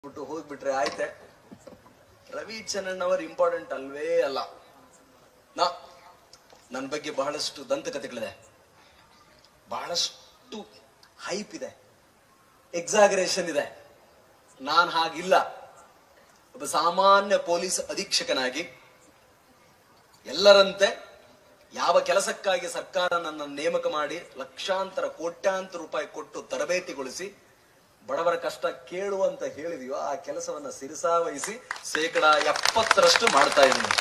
ಬಿಟ್ಟು ಹೋಗ್ಬಿಟ್ರೆ ಆಯ್ತೆ ರವಿ ಚರಣ್ ಅವರ್ ಇಂಪಾರ್ಟೆಂಟ್ ಅಲ್ವೇ ಅಲ್ಲ ನಾ ನನ್ನ ಬಗ್ಗೆ ಬಹಳಷ್ಟು ದಂತಕಥೆಗಳಿದೆ ಬಹಳಷ್ಟು ಹೈಪ್ ಇದೆ ಎಕ್ಸಾಗರೇಷನ್ ಇದೆ ನಾನು ಹಾಗಿಲ್ಲ ಒಬ್ಬ ಸಾಮಾನ್ಯ ಪೊಲೀಸ್ ಅಧೀಕ್ಷಕನಾಗಿ ಎಲ್ಲರಂತೆ ಯಾವ ಕೆಲಸಕ್ಕಾಗಿ ಸರ್ಕಾರ ನನ್ನ ನೇಮಕ ಮಾಡಿ ಲಕ್ಷಾಂತರ ಕೋಟ್ಯಾಂತರ ರೂಪಾಯಿ ಕೊಟ್ಟು ತರಬೇತಿಗೊಳಿಸಿ ಬಡವರ ಕಷ್ಟ ಕೇಳು ಅಂತ ಹೇಳಿದೆಯೋ ಆ ಕೆಲಸವನ್ನ ಸಿರಿಸಾವಹಿಸಿ ಶೇಕಡ ಎಪ್ಪತ್ತರಷ್ಟು ಮಾಡ್ತಾ ಇದ್ದೀನಿ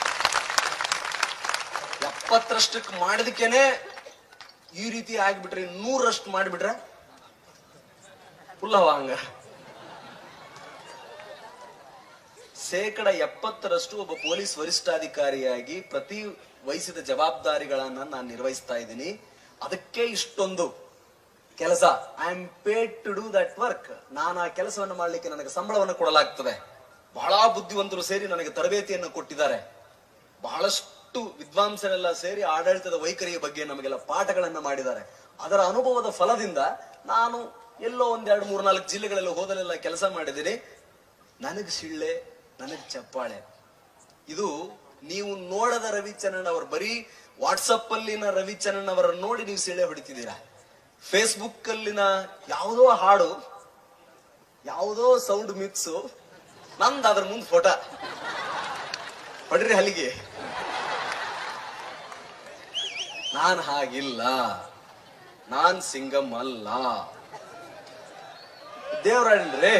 ಎಪ್ಪತ್ತರಷ್ಟಕ್ಕೆ ಮಾಡಿದಕ್ಕೇನೆ ಈ ರೀತಿ ಆಗ್ಬಿಟ್ರೆ ನೂರರಷ್ಟು ಮಾಡಿಬಿಟ್ರೆ ಫುಲ್ಲವ ಹಂಗ ಶೇಕಡ ಎಪ್ಪತ್ತರಷ್ಟು ಒಬ್ಬ ಪೊಲೀಸ್ ವರಿಷ್ಠಾಧಿಕಾರಿಯಾಗಿ ಪ್ರತಿ ವಹಿಸಿದ ಜವಾಬ್ದಾರಿಗಳನ್ನ ನಾನು ನಿರ್ವಹಿಸ್ತಾ ಇದ್ದೀನಿ ಅದಕ್ಕೆ ಇಷ್ಟೊಂದು ಕೆಲಸ I am paid to do that work ನಾನು ಆ ಕೆಲಸವನ್ನು ಮಾಡಲಿಕ್ಕೆ ನನಗೆ ಸಂಬಳವನ್ನು ಕೊಡಲಾಗ್ತದೆ ಬಹಳ ಬುದ್ಧಿವಂತರು ಸೇರಿ ನನಗೆ ತರಬೇತಿಯನ್ನು ಕೊಟ್ಟಿದ್ದಾರೆ ಬಹಳಷ್ಟು ವಿದ್ವಾಂಸರೆಲ್ಲ ಸೇರಿ ಆಡಳಿತದ ವೈಖರಿಯ ಬಗ್ಗೆ ನಮಗೆಲ್ಲ ಪಾಠಗಳನ್ನ ಮಾಡಿದ್ದಾರೆ ಅದರ ಅನುಭವದ ಫಲದಿಂದ ನಾನು ಎಲ್ಲೋ ಒಂದೆರಡು ಮೂರ್ನಾಲ್ಕು ಜಿಲ್ಲೆಗಳಲ್ಲಿ ಹೋದಲೆಲ್ಲ ಕೆಲಸ ಮಾಡಿದ್ದೀನಿ ನನಗೆ ಸಿಳ್ಳೆ ನನಗೆ ಚಪ್ಪಾಳೆ ಇದು ನೀವು ನೋಡದ ರವಿಚರಣ್ ಅವರು ಬರೀ ವಾಟ್ಸಪ್ ಅಲ್ಲಿನ ರವಿಚರಣ್ ಅವರನ್ನು ನೋಡಿ ನೀವು ಸಿಳ್ಳೆ ಹೊಡಿತಿದ್ದೀರಾ ಫೇಸ್ಬುಕ್ ಅಲ್ಲಿನ ಯಾವುದೋ ಹಾಡು ಯಾವುದೋ ಸೌಂಡ್ ಮಿಕ್ಸು ನಂದು ಅದ್ರ ಮುಂದೆ ಫೋಟೋ ಹೊಡ್ರಿ ಹಲಿಗೆ ನಾನ್ ಹಾಗಿಲ್ಲ ನಾನ್ ಸಿಂಗಮ್ ಅಲ್ಲ ದೇವರಾಡ್ರಿ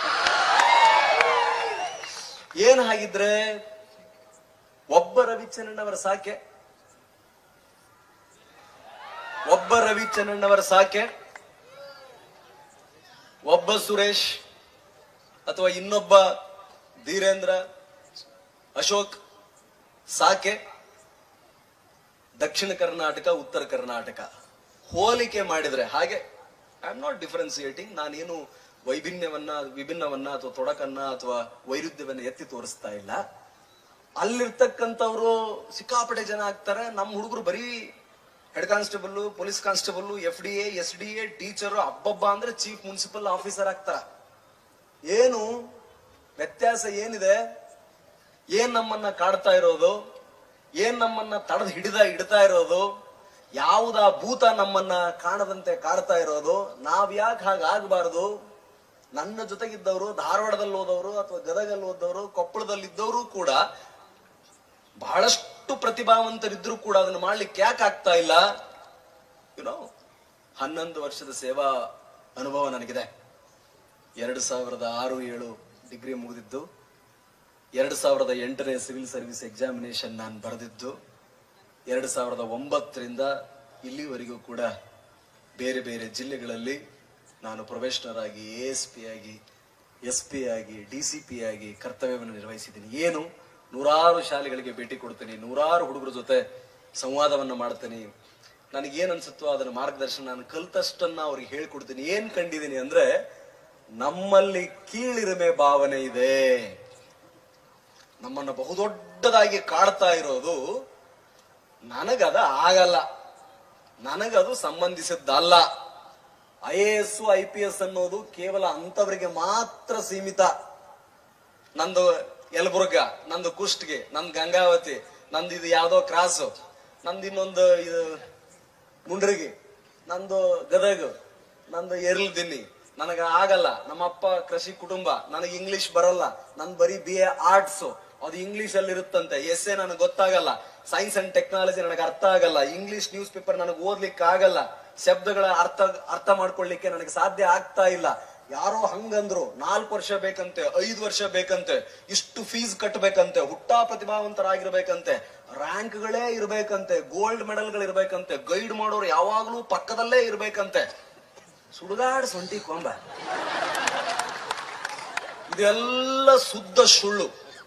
ಏನ್ ಹಾಗಿದ್ರೆ ಒಬ್ಬ ರವಿಚರಣ್ ಅವರ ಸಾಕೆ ಒಬ್ಬ ರವಿಚರಣ್ ಅವರ ಸಾಕೆ ಒಬ್ಬ ಸುರೇಶ್ ಅಥವಾ ಇನ್ನೊಬ್ಬ ಧೀರೇಂದ್ರ ಅಶೋಕ್ ಸಾಕೆ ದಕ್ಷಿಣ ಕರ್ನಾಟಕ ಉತ್ತರ ಕರ್ನಾಟಕ ಹೋಲಿಕೆ ಮಾಡಿದ್ರೆ ಹಾಗೆ ಐ ಆಮ್ ನಾಟ್ ಡಿಫರೆನ್ಸಿಯೇಟಿಂಗ್ ನಾನೇನು ವೈಭಿನ್ಯವನ್ನ ವಿಭಿನ್ನವನ್ನ ಅಥವಾ ತೊಡಕನ್ನ ಅಥವಾ ವೈರುಧ್ಯವನ್ನ ಎತ್ತಿ ತೋರಿಸ್ತಾ ಇಲ್ಲ ಅಲ್ಲಿರ್ತಕ್ಕಂಥವ್ರು ಸಿಕ್ಕಾಪಟ್ಟೆ ಜನ ಆಗ್ತಾರೆ ನಮ್ಮ ಹುಡುಗರು ಬರೀ head constable police constable F D A S D A teacher ಹಬ್ಬಬ್ಬ ಅಂದ್ರೆ ಚೀಫ್ ಮುನ್ಸಿಪಲ್ ಆಫೀಸರ್ ಆಗ್ತಾರ ಏನು ವ್ಯತ್ಯಾಸ ಏನಿದೆ ಏನ್ ನಮ್ಮನ್ನ ಕಾಡ್ತಾ ಇರೋದು ಏನ್ ನಮ್ಮನ್ನ ತಡೆದು ಹಿಡಿದ ಹಿಡ್ತಾ ಇರೋದು ಯಾವುದ ಭೂತ ನಮ್ಮನ್ನ ಕಾಣದಂತೆ ಕಾಡ್ತಾ ಇರೋದು ನಾವ್ ಯಾಕೆ ಹಾಗಾಗಬಾರದು ನನ್ನ ಜೊತೆಗಿದ್ದವರು ಧಾರವಾಡದಲ್ಲಿ ಹೋದವರು ಅಥವಾ ಗದಗಲ್ಲಿ ಹೋದವರು ಕೊಪ್ಪಳದಲ್ಲಿ ಇದ್ದವರು ಕೂಡ ಬಹಳಷ್ಟು ಪ್ರತಿಭಾವಂತರಿದ್ರು ಕೂಡ ಅದನ್ನ ಮಾಡ್ಲಿಕ್ಕೆ ಯಾಕೆ ಆಗ್ತಾ ಇಲ್ಲ ಯುನೋ ಹನ್ನೊಂದು ವರ್ಷದ ಸೇವಾ ಅನುಭವ ನನಗಿದೆ ಎರಡು ಸಾವಿರದ ಆರು ಏಳು ಡಿಗ್ರಿ ಮುಗಿದಿದ್ದು ಎರಡು ಸಾವಿರದ ಎಂಟನೇ ಸಿವಿಲ್ ಸರ್ವಿಸ್ ಎಕ್ಸಾಮಿನೇಷನ್ ನಾನು ಬರೆದಿದ್ದು ಎರಡು ಸಾವಿರದ ಒಂಬತ್ತರಿಂದ ಇಲ್ಲಿವರೆಗೂ ಕೂಡ ಬೇರೆ ಬೇರೆ ಜಿಲ್ಲೆಗಳಲ್ಲಿ ನಾನು ಪ್ರೊಫೆಷನರ್ ಆಗಿ ಎ ಎಸ್ ಪಿ ಆಗಿ ಎಸ್ ಪಿ ಆಗಿ ಡಿ ಸಿ ಪಿ ಆಗಿ ಕರ್ತವ್ಯವನ್ನು ನಿರ್ವಹಿಸಿದ್ದೀನಿ ಏನು ನೂರಾರು ಶಾಲೆಗಳಿಗೆ ಭೇಟಿ ಕೊಡ್ತೀನಿ ನೂರಾರು ಹುಡುಗರ ಜೊತೆ ಸಂವಾದವನ್ನು ಮಾಡ್ತೀನಿ ನನಗೇನ್ ಅನ್ಸುತ್ತೋ ಅದನ್ನ ಮಾರ್ಗದರ್ಶನ ನಾನು ಕಲ್ತಷ್ಟನ್ನ ಅವ್ರಿಗೆ ಹೇಳ್ಕೊಡ್ತೀನಿ ಏನ್ ಕಂಡಿದ್ದೀನಿ ಅಂದ್ರೆ ನಮ್ಮಲ್ಲಿ ಕೀಳಿರಿಮೆ ಭಾವನೆ ಇದೆ ನಮ್ಮನ್ನ ಬಹುದೊಡ್ಡದಾಗಿ ಕಾಡ್ತಾ ಇರೋದು ನನಗದ ಆಗಲ್ಲ ನನಗದು ಸಂಬಂಧಿಸಿದ್ದಲ್ಲ I A S I P S ಅನ್ನೋದು ಕೇವಲ ಅಂತವರಿಗೆ ಮಾತ್ರ ಸೀಮಿತ ನಂದು ಯಲಬುರ್ಗ ನಂದು ಕುಷ್ಟಗಿ ನಂದು ಗಂಗಾವತಿ ನಂದು ಇದು ಯಾವ್ದೋ ಕ್ರಾಸು ನಂದು ಇನ್ನೊಂದು ಇದು ಮುಂಡ್ರಿಗಿ ನಂದು ಗದಗ ನಂದು ಎರ್ಲ್ ದಿನ್ನಿ ನನಗ ಆಗಲ್ಲ ನಮ್ಮಪ್ಪ ಕೃಷಿ ಕುಟುಂಬ ನನಗೆ ಇಂಗ್ಲಿಷ್ ಬರಲ್ಲ ನನ್ ಬರೀ ಬಿ ಎ ಆರ್ಟ್ಸ್ ಅದು ಇಂಗ್ಲಿಷ್ ಅಲ್ಲಿ ಇರುತ್ತಂತೆ ಎಸ್ ಎ ನನಗೆ ಗೊತ್ತಾಗಲ್ಲ ಸೈನ್ಸ್ ಅಂಡ್ ಟೆಕ್ನಾಲಜಿ ನನಗೆ ಅರ್ಥ ಆಗಲ್ಲ ಇಂಗ್ಲಿಷ್ ನ್ಯೂಸ್ ಪೇಪರ್ ನನಗೆ ಓದ್ಲಿಕ್ಕೆ ಆಗಲ್ಲ ಶಬ್ದಗಳ ಅರ್ಥ ಅರ್ಥ ಮಾಡ್ಕೊಳ್ಳಿಕ್ಕೆ ನನಗೆ ಸಾಧ್ಯ ಆಗ್ತಾ ಇಲ್ಲ ಯಾರೋ ಹಂಗಂದ್ರು ನಾಲ್ಕು ವರ್ಷ ಬೇಕಂತೆ ಐದು ವರ್ಷ ಬೇಕಂತೆ ಇಷ್ಟು ಫೀಸ್ ಕಟ್ಟಬೇಕಂತೆ ಹುಟ್ಟಾ ಪ್ರತಿಭಾವಂತರಾಗಿರ್ಬೇಕಂತೆ ರ್ಯಾಂಕ್ಗಳೇ ಇರ್ಬೇಕಂತೆ ಗೋಲ್ಡ್ ಮೆಡಲ್ಗಳು ಇರ್ಬೇಕಂತೆ ಗೈಡ್ ಮಾಡೋರು ಯಾವಾಗ್ಲೂ ಪಕ್ಕದಲ್ಲೇ ಇರ್ಬೇಕಂತೆ ಸುಡುಗಾಡ್ ಸೊಂಟಿ ಕೊಂಬ ಇದೆಲ್ಲ ಶುದ್ಧ ಸುಳ್ಳು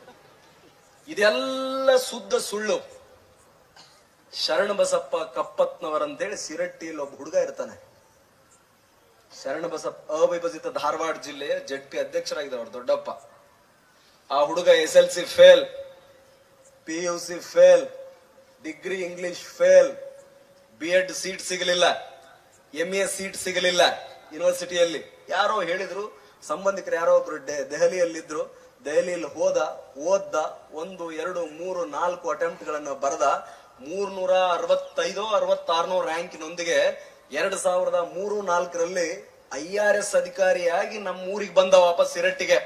ಇದೆಲ್ಲ ಶುದ್ಧ ಸುಳ್ಳು ಶರಣ ಬಸಪ್ಪ ಕಪ್ಪತ್ನವರಂತೇಳಿ ಸಿರಟ್ಟಿಯಲ್ಲಿ ಒಬ್ಬ ಹುಡುಗ ಇರ್ತಾನೆ ಶರಣ ಬಸಪ್ಪ ಅವಿಭಜಿತ ಧಾರವಾಡ ಜಿಲ್ಲೆಯ ಜಡ್ ಪಿ ಅಧ್ಯಕ್ಷರಾಗಿದ್ದಾರೆ ಅವ್ರ ದೊಡ್ಡಪ್ಪ ಆ ಹುಡುಗ S L C fail P U C fail degree English fail B Ed seat ಸಿಗಲಿಲ್ಲ ಎಂ ಎ ಸೀಟ್ ಸಿಗಲಿಲ್ಲ ಯೂನಿವರ್ಸಿಟಿಯಲ್ಲಿ ಯಾರೋ ಹೇಳಿದ್ರು ಸಂಬಂಧಿಕರು ಯಾರೋ ಒಬ್ರು ಡೆ- ದೆಹಲಿಯಲ್ಲಿದ್ರು ದೆಹಲಿಯಲ್ಲಿ ಹೋದ ಓದ್ದ ಒಂದು ಎರಡು ಮೂರು ನಾಲ್ಕು ಅಟೆಂಪ್ಟ್ ಗಳನ್ನ ಬರೆದ ಮೂರ್ನೂರ ಅರವತ್ತೈದೋ ಅರವತ್ತಾರನೋ ರ್ಯಾಂಕಿನೊಂದಿಗೆ ಎರಡ್ ಸಾವಿರದ ಮೂರು ನಾಲ್ಕರಲ್ಲಿ ಐ ಆರ್ ಎಸ್ ಅಧಿಕಾರಿಯಾಗಿ ನಮ್ಮ ಊರಿಗೆ ಬಂದ ವಾಪಸ್ ಸಿರಟ್ಟಿಗೆ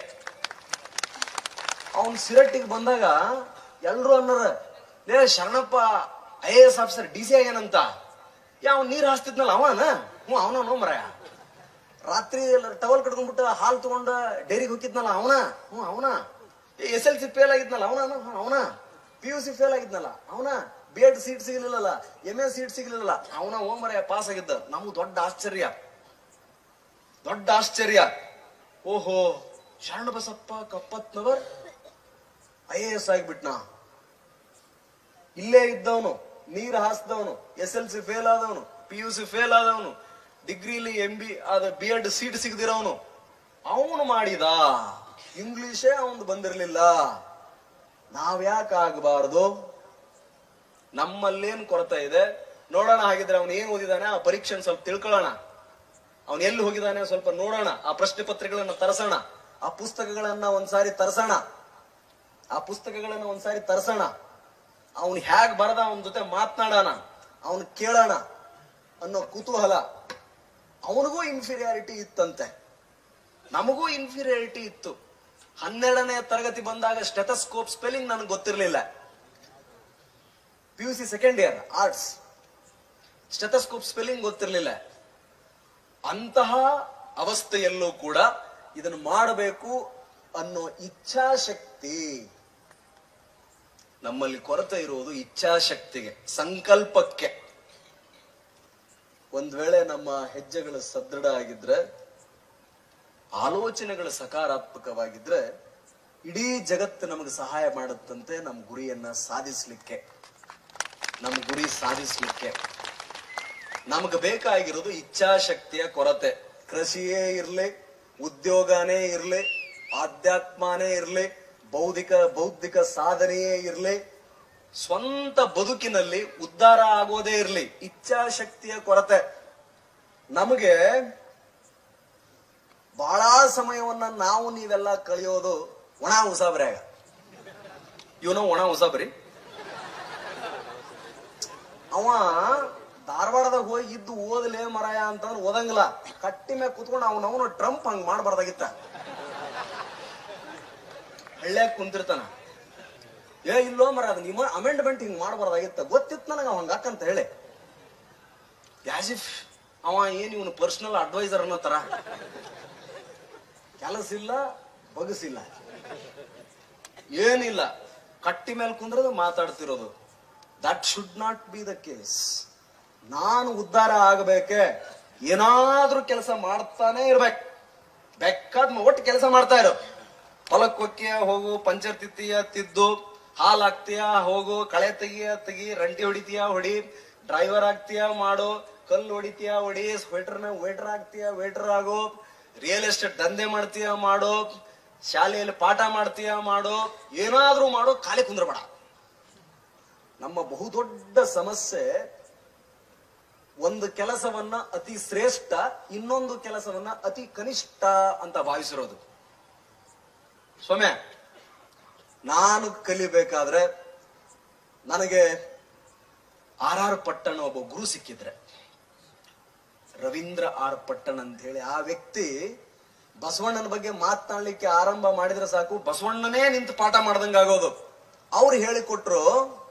ಅವನ್ ಸಿರಟ್ಟಿಗೆ ಬಂದಾಗ ಎಲ್ರು ಅನ್ನೋರ ಲೇ Sharanappa I A S officer D C ಆಗ್ಯಾನಂತ ಯಾವ ನೀರ್ ಹಾಸ್ತಿದ್ನಲ್ಲ ಅವನ ಹ್ಞೂ ಅವನ ಮರಯ ರಾತ್ರಿ ಟವಲ್ ಕಟ್ಕೊಂಡ್ಬಿಟ್ಟು ಹಾಲ್ ತಗೊಂಡ ಡೈರಿಗೆ ಹೋಗಿದ್ನಲ್ಲ ಅವನ ಹ್ಞೂ ಅವನ ಎಸ್ ಎಲ್ ಸಿ ಫೇಲ್ ಆಗಿದ್ನಲ್ಲ ಅವನ ಅವನ ಪಿ ಯು ಸಿ ಫೇಲ್ ಆಗಿದ್ನಲ್ಲ ಅವನ ಬಿ ಎಡ್ ಸೀಟ್ ಸಿಗ್ಲಿಲ್ಲಲ್ಲ ಎಂ ಎ ಸೀಟ್ ಸಿಗ್ಲಿಲ್ಲಲ್ಲ ಅವನ ಓಮರಯ ಪಾಸ್ ಆಗಿದ್ದ ನಮ್ಗೆ ದೊಡ್ಡ ಆಶ್ಚರ್ಯ ದೊಡ್ಡ ಆಶ್ಚರ್ಯ ಓಹೋ Sharana Basappa Kappatnavar I A S ಆಗಿಬಿಟ್ನಾ ಇಲ್ಲೇ ಇದ್ದವನು ನೀರು ಹಾಸ್ದವನು ಎಸ್ ಎಲ್ ಸಿ ಫೇಲ್ ಆದವನು ಪಿ ಯು ಸಿ ಫೇಲ್ ಆದವನು ಡಿಗ್ರಿಲಿ ಎಂ ಬಿ ಆದ ಬಿ ಎಡ್ ಸೀಟ್ ಸಿಗದಿರೋನು ಅವನು ಮಾಡಿದ ಇಂಗ್ಲಿಷೇ ಅವನು ಬಂದಿರಲಿಲ್ಲ ನಾವ್ಯಾಕೆ ಆಗಬಾರದು ನಮ್ಮಲ್ಲೇನ್ ಕೊರತೆ ಇದೆ ನೋಡೋಣ ಹಾಗಿದ್ರೆ ಅವನು ಏನ್ ಓದಿದಾನೆ ಆ ಪರೀಕ್ಷೆ ಸ್ವಲ್ಪ ತಿಳ್ಕೊಳ್ಳೋಣ ಅವನು ಎಲ್ಲಿ ಹೋಗಿದ್ದಾನೆ ಸ್ವಲ್ಪ ನೋಡೋಣ ಆ ಪ್ರಶ್ನೆ ಪತ್ರಿಕೆಗಳನ್ನ ತರಸೋಣ ಆ ಪುಸ್ತಕಗಳನ್ನ ಒಂದ್ಸಾರಿ ತರಸೋಣ ಆ ಪುಸ್ತಕಗಳನ್ನ ಒಂದ್ಸಾರಿ ತರ್ಸೋಣ ಅವನು ಹ್ಯಾಗ್ ಬರದ ಅವನ ಜೊತೆ ಮಾತನಾಡೋಣ ಅವನು ಕೇಳೋಣ ಅನ್ನೋ ಕುತೂಹಲ ಅವನಿಗೂ ಇನ್ಫೀರಿಯಾರಿಟಿ ಇತ್ತಂತೆ ನಮಗೂ ಇನ್ಫೀರಿಯಾರಿಟಿ ಇತ್ತು ಹನ್ನೆರಡನೇ ತರಗತಿ ಬಂದಾಗ ಸ್ಟೆಥಸ್ಕೋಪ್ ಸ್ಪೆಲ್ಲಿಂಗ್ ನನಗೆ ಗೊತ್ತಿರಲಿಲ್ಲ P U C second year arts stethoscope spelling ಗೊತ್ತಿರಲಿಲ್ಲ ಅಂತಹ ಅವಸ್ಥೆಯಲ್ಲೂ ಕೂಡ ಇದನ್ನು ಮಾಡಬೇಕು ಅನ್ನೋ ಇಚ್ಛಾಶಕ್ತಿ ನಮ್ಮಲ್ಲಿ ಕೊರತೆ ಇರುವುದು ಇಚ್ಛಾಶಕ್ತಿಗೆ ಸಂಕಲ್ಪಕ್ಕೆ ಒಂದ್ ವೇಳೆ ನಮ್ಮ ಹೆಜ್ಜೆಗಳು ಸದೃಢ ಆಗಿದ್ರೆ ಆಲೋಚನೆಗಳು ಸಕಾರಾತ್ಮಕವಾಗಿದ್ರೆ ಇಡೀ ಜಗತ್ತು ನಮಗೆ ಸಹಾಯ ಮಾಡುತ್ತಂತೆ ನಮ್ಮ ಗುರಿಯನ್ನ ಸಾಧಿಸ್ಲಿಕ್ಕೆ ನಮ್ಮ ಗುರಿ ಸಾಧಿಸ್ಲಿಕ್ಕೆ ನಮಗೆ ಬೇಕಾಗಿರೋದು ಇಚ್ಛಾಶಕ್ತಿಯ ಕೊರತೆ ಕೃಷಿಯೇ ಇರ್ಲಿ ಉದ್ಯೋಗನೇ ಇರ್ಲಿ ಆಧ್ಯಾತ್ಮನೇ ಇರ್ಲಿ ಬೌದ್ಧಿಕ ಬೌದ್ಧಿಕ ಸಾಧನೆಯೇ ಇರ್ಲಿ ಸ್ವಂತ ಬದುಕಿನಲ್ಲಿ ಉದ್ಧಾರ ಆಗೋದೇ ಇರ್ಲಿ ಇಚ್ಛಾಶಕ್ತಿಯ ಕೊರತೆ ನಮಗೆ ಬಹಳ ಸಮಯವನ್ನ ನಾವು ನೀವೆಲ್ಲ ಕಳೆಯೋದು ಒಣ ಉಸಾಬ್ರ್ಯಾಗ ಇವನು ಒಣ ಉಸಾಬ್ರಿ ಅವ ಧಾರವಾಡದಾಗ ಹೋಗಿ ಇದ್ದು ಓದಲೇ ಮರಾಯ ಅಂತಂದ್ರೆ ಓದಂಗಿಲ್ಲ ಕಟ್ಟಿ ಮ್ಯಾಗ ಕುತ್ಕೊಂಡು ಅವನವನು ಟ್ರಂಪ್ ಹಂಗ್ ಮಾಡಬಾರ್ದಾಗಿತ್ತ ಹಳ್ಳ್ಯಾಗ ಕುಂತಿರ್ತಾನ ಏ ಇಲ್ಲೋ ಮರ ಅದು ನಿಮ್ಮ ಅಮೆಂಡ್ಮೆಂಟ್ ಹಿಂಗ್ ಮಾಡಬಾರ್ದಾಗಿತ್ತ ಗೊತ್ತಿತ್ತು ನನಗೆ ಅವಂಗ ಅಂತ ಹೇಳಿ ಯಾಸಿಫ್ ಅವ ಏನ್ ಇವನು ಪರ್ಸನಲ್ ಅಡ್ವೈಸರ್ ಅನ್ನೋ ತರ ಕೆಲಸ ಇಲ್ಲ ಬಗಸಿಲ್ಲ ಏನಿಲ್ಲ ಕಟ್ಟಿ ಮೇಲೆ ಕುಂದ್ರದು ಮಾತಾಡ್ತಿರೋದು that should not be the case ನಾನು ಉದ್ಧಾರ ಆಗಬೇಕೆ ಏನಾದ್ರೂ ಕೆಲಸ ಮಾಡ್ತಾನೆ ಇರ್ಬೇಕು ಬೇಕಾದ್ ಒಟ್ಟು ಕೆಲಸ ಮಾಡ್ತಾ ಇರೋ ಹೊಲಕ್ಕೆ ಹೊಕ್ಕಿಯ ಹೋಗು ಪಂಚರ್ ತಿತ್ತೀಯ ತಿದ್ದು ಹಾಲ್ ಹಾಕ್ತೀಯ ಹೋಗು ಕಳೆ ತೆಗಿಯ ತೆಗಿ ರಂಟಿ ಹೊಡಿತೀಯ ಹೊಡಿ ಡ್ರೈವರ್ ಆಗ್ತೀಯ ಮಾಡು ಕಲ್ಲು ಹೊಡಿತೀಯ ಹೊಡಿ ಸ್ವೆಟರ್ನ ವೇಟರ್ ಆಗ್ತೀಯ ವೇಟರ್ ಆಗು ರಿಯಲ್ ಎಸ್ಟೇಟ್ ದಂಧೆ ಮಾಡ್ತೀಯ ಮಾಡು ಶಾಲೆಯಲ್ಲಿ ಪಾಠ ಮಾಡ್ತೀಯ ಮಾಡು ಏನಾದ್ರೂ ಮಾಡು ಖಾಲಿ ಕುಂದ್ರಬೇಡ ನಮ್ಮ ಬಹುದೊಡ್ಡ ಸಮಸ್ಯೆ ಒಂದು ಕೆಲಸವನ್ನ ಅತಿ ಶ್ರೇಷ್ಠ ಇನ್ನೊಂದು ಕೆಲಸವನ್ನ ಅತಿ ಕನಿಷ್ಠ ಅಂತ ಭಾವಿಸಿರೋದು ಸೌಮ್ಯ ನಾನು ಕಲಿಬೇಕಾದ್ರೆ ನನಗೆ ಆರ್ ಆರ್ ಪಟ್ಟಣ ಒಬ್ಬ ಗುರು ಸಿಕ್ಕಿದ್ರೆ ರವೀಂದ್ರ ಆರ್ ಪಟ್ಟಣ್ ಅಂತ ಹೇಳಿ ಆ ವ್ಯಕ್ತಿ ಬಸವಣ್ಣನ ಬಗ್ಗೆ ಮಾತನಾಡ್ಲಿಕ್ಕೆ ಆರಂಭ ಮಾಡಿದ್ರೆ ಸಾಕು ಬಸವಣ್ಣನೇ ನಿಂತು ಪಾಠ ಮಾಡ್ದಂಗ ಆಗೋದು ಅವ್ರು ಹೇಳಿಕೊಟ್ರು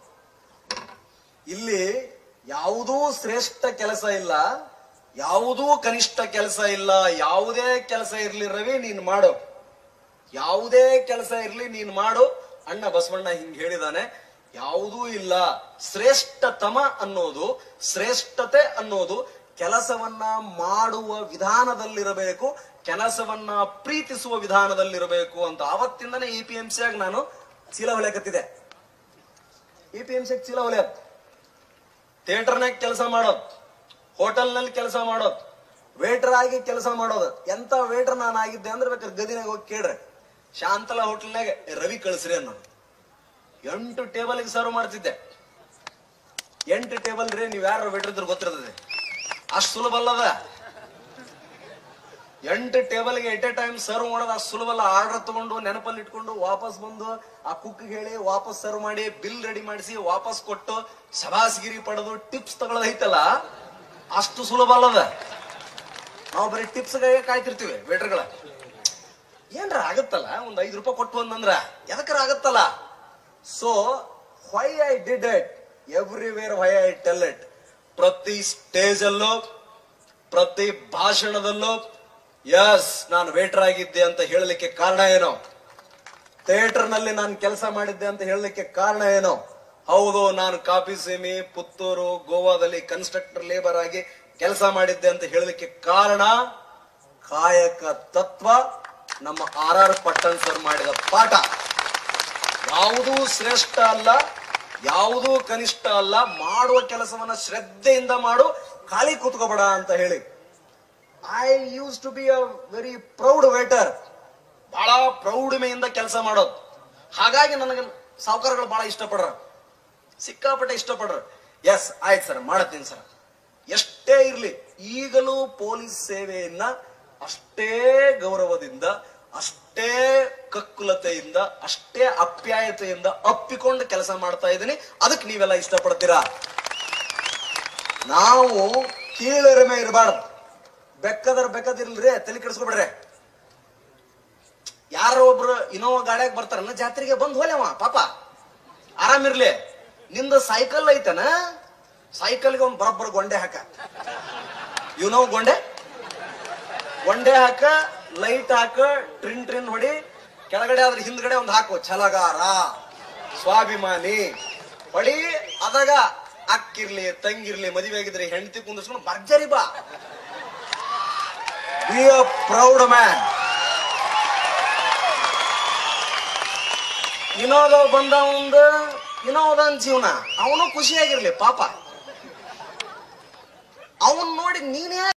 ಇಲ್ಲಿ ಯಾವುದೂ ಶ್ರೇಷ್ಠ ಕೆಲಸ ಇಲ್ಲ ಯಾವುದೂ ಕನಿಷ್ಠ ಕೆಲಸ ಇಲ್ಲ ಯಾವುದೇ ಕೆಲಸ ಇರ್ಲಿ ರವಿ ನೀನ್ ಮಾಡು ಯಾವುದೇ ಕೆಲಸ ಇರ್ಲಿ ನೀನ್ ಮಾಡು ಅಣ್ಣ ಬಸವಣ್ಣ ಹಿಂಗ್ ಹೇಳಿದಾನೆ ಯಾವುದೂ ಇಲ್ಲ ಶ್ರೇಷ್ಠತಮ ಅನ್ನೋದು ಶ್ರೇಷ್ಠತೆ ಅನ್ನೋದು ಕೆಲಸವನ್ನ ಮಾಡುವ ವಿಧಾನದಲ್ಲಿರಬೇಕು ಕೆಲಸವನ್ನ ಪ್ರೀತಿಸುವ ವಿಧಾನದಲ್ಲಿರಬೇಕು ಅಂತ ಆವತ್ತಿಂದನೇ ಇ ಪಿ ಎಂ ಸಿಯಾಗ ನಾನು ಚೀಲ ಹೊಲೆಕತ್ತಿದೆ ಇ ಪಿ ಎಂ ಸಿಯಾಗ ಚೀಲ ಹೊಲೆಯೋದು ಥಿಯೇಟರ್ನಾಗ ಕೆಲಸ ಮಾಡೋದು ಹೋಟೆಲ್ನಲ್ಲಿ ಕೆಲಸ ಮಾಡೋದು ವೇಟರ್ ಆಗಿ ಕೆಲಸ ಮಾಡೋದು ಎಂತ ವೇಟರ್ ನಾನು ಆಗಿದ್ದೆ ಅಂದ್ರೆ ಬೇಕಾದ್ರೆ ಗದಿನಾಗ ಹೋಗಿ ಕೇಳ್ರಿ ಶಾಂತಲಾ ಹೋಟೆಲ್ನಾಗ ರವಿ ಕಳಿಸ್ರಿ ಅನ್ನೋದು ಎಂಟು ಟೇಬಲ್ಗೆ ಸರ್ವ್ ಮಾಡ್ತಿದ್ದೆ ಎಂಟು ಟೇಬಲ್ ರೀ ನೀವ್ ಯಾರು ವೇಟರ್ ಇದ್ರೆ ಗೊತ್ತಿರ್ತದೆ ಅಷ್ಟು ಸುಲಭ ಅಲ್ಲದ ಎಂಟು ಟೇಬಲ್ಗೆ ಎಟ್ ಎ ಟೈಮ್ ಸರ್ವ್ ಮಾಡೋದು ಅಷ್ಟು ಸುಲಭಲ್ಲ ಆರ್ಡರ್ ತಗೊಂಡು ನೆನಪಲ್ಲಿ ಇಟ್ಕೊಂಡು ವಾಪಸ್ ಬಂದು ಆ ಕುಕ್ ಹೇಳಿ ವಾಪಸ್ ಸರ್ವ್ ಮಾಡಿ ಬಿಲ್ ರೆಡಿ ಮಾಡಿಸಿ ವಾಪಸ್ ಕೊಟ್ಟು ಶಬಾಸ್ಗಿರಿ ಪಡೆದು ಟಿಪ್ಸ್ ತಗೊಳ್ಳೋದೈತಲ್ಲ ಅಷ್ಟು ಸುಲಭ ಅಲ್ಲದ ನಾವು ಬರೀ ಟಿಪ್ಸ್ ಕಾಯ್ತಿರ್ತೀವಿ ವೇಟರ್ಗಳ ಏನ್ರ ಆಗತ್ತಲ್ಲ ಒಂದ್ ಐದು ರೂಪಾಯಿ ಕೊಟ್ಟು ಅಂದ್ರ ಎದಕ್ಕರ ಆಗತ್ತಲ್ಲ so why I did it everywhere why I tell it ಪ್ರತಿ ಸ್ಟೇಜ್ ಅಲ್ಲೂ ಪ್ರತಿ ಭಾಷಣದಲ್ಲೂ ಎಸ್ ನಾನು ವೇಟರ್ ಆಗಿದ್ದೆ ಅಂತ ಹೇಳಲಿಕ್ಕೆ ಕಾರಣ ಏನು ಥಿಯೇಟರ್ ನಲ್ಲಿ ನಾನು ಕೆಲಸ ಮಾಡಿದ್ದೆ ಅಂತ ಹೇಳಲಿಕ್ಕೆ ಕಾರಣ ಏನು ಹೌದು ನಾನು ಕಾಪಿ ಸೇಮಿ ಪುತ್ತೂರು ಗೋವಾದಲ್ಲಿ ಕನ್ಸ್ಟ್ರಕ್ಟರ್ ಲೇಬರ್ ಆಗಿ ಕೆಲಸ ಮಾಡಿದ್ದೆ ಅಂತ ಹೇಳಲಿಕ್ಕೆ ಕಾರಣ ಕಾಯಕ ತತ್ವ ನಮ್ಮ ಆರ್ ಆರ್ ಪಟ್ಟಣ್ ಸರ್ ಮಾಡಿದ ಪಾಠ ಯಾವುದೂ ಶ್ರೇಷ್ಠ ಅಲ್ಲ ಯಾವುದೂ ಕನಿಷ್ಠ ಅಲ್ಲ ಮಾಡುವ ಕೆಲಸವನ್ನ ಶ್ರದ್ಧೆಯಿಂದ ಮಾಡು ಖಾಲಿ ಕೂತ್ಕೋಬೇಡ ಅಂತ ಹೇಳಿ I used to be a very proud waiter ಬಹಳ ಪ್ರೌಢಮೆಯಿಂದ ಕೆಲಸ ಮಾಡೋದು ಹಾಗಾಗಿ ನನಗೆ ಸಾವುಕಾರಗಳು ಬಹಳ ಇಷ್ಟಪಡ್ರ ಸಿಕ್ಕಾಪಟ್ಟೆ ಇಷ್ಟಪಡ್ರ ಎಸ್ ಆಯ್ತು ಸರ್ ಮಾಡತ್ತೀನಿ ಸರ್ ಎಷ್ಟೇ ಇರ್ಲಿ ಈಗಲೂ ಪೊಲೀಸ್ ಸೇವೆಯನ್ನ ಅಷ್ಟೇ ಗೌರವದಿಂದ ಅಷ್ಟೇ ಕಕ್ಕುಲತೆಯಿಂದ ಅಷ್ಟೇ ಅಪ್ಯಾಯತೆಯಿಂದ ಅಪ್ಪಿಕೊಂಡು ಕೆಲಸ ಮಾಡ್ತಾ ಇದ್ದೀನಿ ಅದಕ್ಕೆ ನೀವೆಲ್ಲ ಇಷ್ಟಪಡ್ತೀರಾ ನಾವು ಕೀಳರಿಮೆ ಇರಬಾರ್ದು ಬೆಕ್ಕದರ ಬೆಕ್ಕದಿರ್ಲ್ರಿ ತಲೆ ಕೆಡಿಸ್ಕೊಬಿಡ್ರಿ ಯಾರೋ ಒಬ್ರು ಇನ್ನೋವಾ ಗಾಡ್ಯಾಗ ಬರ್ತಾರನ್ನ ಜಾತ್ರೆಗೆ ಬಂದ್ ಹೋಲೆವ ಪಾಪ ಆರಾಮಿರ್ಲಿ ನಿಂದ ಸೈಕಲ್ ಐತನ ಸೈಕಲ್ಗೆ ಒಂದ್ ಬರೋಬ್ಬರ ಗೊಂಡೆ ಹಾಕ ಇವ್ ನಾವು ಗೊಂಡೆ ಗೊಂಡೆ ಹಾಕ ಲೈಟ್ ಹಾಕ ಟ್ರಿನ್ ಟ್ರಿನ್ ಹೊಡಿ ಕೆಳಗಡೆ ಅದ್ರ ಹಿಂದ್ಗಡೆ ಒಂದ್ ಹಾಕು ಛಲಗಾರ ಸ್ವಾಭಿಮಾನಿ ಹೊಡಿ ಅದಾಗ ಅಕ್ಕಿರ್ಲಿ ತಂಗಿರ್ಲಿ ಮದುವೆ ಆಗಿದ್ರೆ ಹೆಂಡತಿ ಕುಂದಿಸ್ಕೊಂಡು ಭರ್ಜರಿ ಬಾ ಬಿ ಅ ಪ್ರೌಡ್ ಮ್ಯಾನ್ ವಿನೋದ ಬಂದ ಒಂದು ವಿನೋದನ್ ಜೀವನ ಅವನು ಖುಷಿಯಾಗಿರ್ಲಿ ಪಾಪ ಅವನ್ ನೋಡಿ ನೀನೇ